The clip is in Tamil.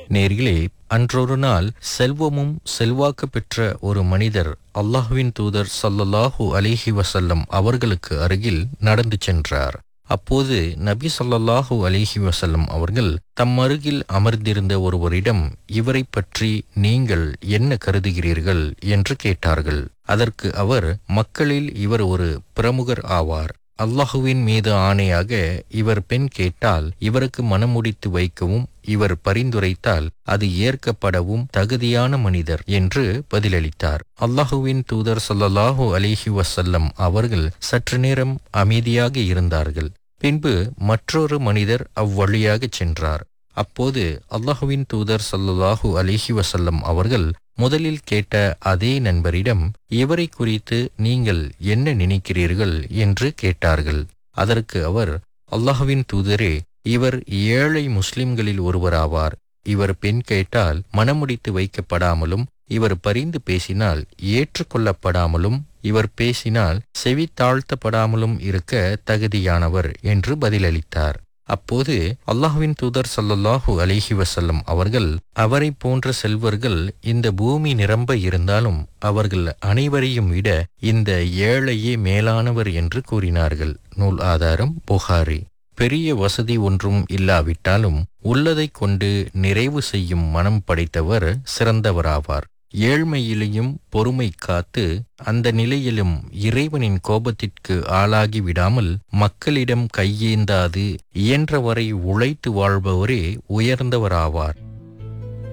நேர்களே அன்றொரு நாள் செல்வமும் செல்வாக்கு பெற்ற ஒரு மனிதர் அல்லாஹ்வின் தூதர் ஸல்லல்லாஹு அலைஹி வஸல்லம் அவர்களுக்கு அருகில் நடந்து சென்றார் அப்போது நபி ஸல்லல்லாஹு அலைஹி வஸல்லம் அவர்கள் தம் அருகில் அமர்ந்திருந்த ஒருவரிடம் இவரை பற்றி நீங்கள் என்ன கருதுகிறீர்கள் என்று கேட்டார்கள் அதற்கு அவர் மக்களில் இவர் ஒரு பிரமுகர் ஆவார் அல்லாஹுவின் மீது ஆணையாக இவர் பெண் கேட்டால் இவருக்கு மனமுடித்து வைக்கவும் இவர் பரிந்துரைத்தால் அது ஏற்கப்படவும் தகுதியான மனிதர் என்று பதிலளித்தார் அல்லாஹுவின் தூதர் ஸல்லல்லாஹு அலைஹி வஸல்லம் அவர்கள் சற்று நேரம் அமைதியாக இருந்தார்கள் பின்பு மற்றொரு மனிதர் அவ்வழியாகச் சென்றார் அப்போது அல்லாஹுவின் தூதர் ஸல்லல்லாஹு அலைஹி வஸல்லம் அவர்கள் முதலில் கேட்ட அதே நண்பரிடம் இவரை குறித்து நீங்கள் என்ன நினைக்கிறீர்கள் என்று கேட்டார்கள் அதற்கு அவர் அல்லாஹுவின் தூதரே இவர் ஏழை முஸ்லிம்களில் ஒருவராவார் இவர் பெண் கேட்டால் மனமுடித்து வைக்கப்படாமலும் இவர் பரிந்து பேசினால் ஏற்றுக்கொள்ளப்படாமலும் இவர் பேசினால் செவி தாழ்த்தப்படாமலும் இருக்க தகுதியானவர் என்று பதிலளித்தார் அப்போது அல்லாஹ்வின் தூதர் ஸல்லல்லாஹு அலைஹி வஸல்லம் அவர்கள் அவரை போன்ற செல்வர்கள் இந்த பூமி நிரம்ப இருந்தாலும் அவர்கள் அனைவரையும் விட இந்த ஏழையே மேலானவர் என்று கூறினார்கள் நூல் ஆதாரம் புகாரி பெரிய வசதி ஒன்றும் இல்லாவிட்டாலும் உள்ளதைக் கொண்டு நிறைவு செய்யும் மனம் படைத்தவர் சிறந்தவராவார் ஏழ்மையிலையும் பொறுமை காத்து அந்த நிலையிலும் இறைவனின் கோபத்திற்கு ஆளாகி விடாமல் மக்களிடம் கையேந்தாது இயன்றவரை உழைத்து வாழ்பவரே உயர்ந்தவராவார்